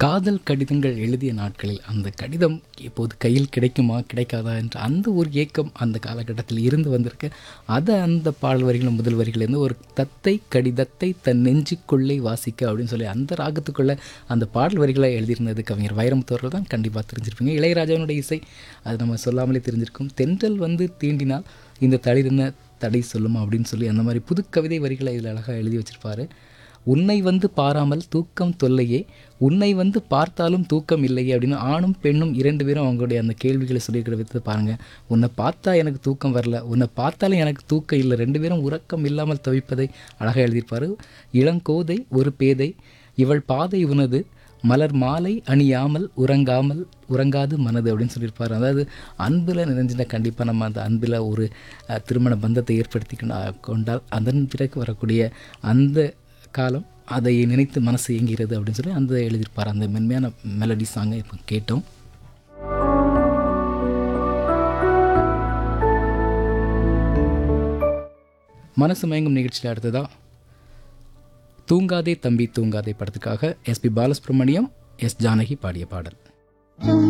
காதல் கடிதங்கள் எழுதிய நாட்களில் அந்த கடிதம் இப்போது கையில் கிடைக்குமா கிடைக்காதா என்ற அந்த ஒரு ஏக்கம் அந்த காலகட்டத்தில் இருந்து வந்திருக்கு அதை அந்த பாடல் வரிகளும் முதல் வரிகளிலிருந்து ஒரு தத்தை கடிதத்தை தன் நெஞ்சுக்குள்ளே வாசிக்க அப்படின்னு சொல்லி அந்த ராகத்துக்குள்ளே அந்த பாடல் வரிகளை எழுதியிருந்தது கவிஞர் வைரமுத்தவர்கள் தான் கண்டிப்பாக தெரிஞ்சிருப்பீங்க இளையராஜாவினுடைய இசை அது நம்ம சொல்லாமலே தெரிஞ்சிருக்கும் தென்றல் வந்து தீண்டினால் இந்த தளிரின தடை சொல்லுமா அப்படின்னு சொல்லி அந்த மாதிரி புது கவிதை வரிகளை இதில் அழகாக எழுதி வச்சிருப்பாரு உன்னை வந்து பாராமல் தூக்கம் தொல்லையே உன்னை வந்து பார்த்தாலும் தூக்கம் இல்லையே அப்படின்னு ஆணும் பெண்ணும் இரண்டு பேரும் அவங்களுடைய அந்த கேள்விகளை சொல்லியிருக்கிற விதத்தை பாருங்கள் உன்னை பார்த்தா எனக்கு தூக்கம் வரல உன்னை பார்த்தாலும் எனக்கு தூக்கம் இல்லை ரெண்டு பேரும் உறக்கம் இல்லாமல் தவிப்பதை அழகாக எழுதியிருப்பார் இளங்கோதை ஒரு பேதை இவள் பாதை உனது மலர் மாலை அணியாமல் உறங்காமல் உறங்காது மனது அப்படின்னு சொல்லியிருப்பார் அதாவது அன்பில் நிறைஞ்சின கண்டிப்பாக நம்ம அந்த அன்பில் ஒரு அஹ், திருமண பந்தத்தை ஏற்படுத்தி கொண்டா- கொண்டால் அதன் பிறகு வரக்கூடிய அந்த காலம் அதை நினைத்து மனசு இயங்குகிறது அப்படின்னு சொல்லி அந்த எழுதியிருப்பார் அந்த மென்மையான மெலடி சாங்கை இப்போ கேட்டோம் மனசு மயங்கும் நிகழ்ச்சியில் அடுத்ததா தூங்காதே தம்பி தூங்காதே படத்துக்காக எஸ்பி பாலசுப்ரமணியம் எஸ் ஜானகி பாடிய பாடல்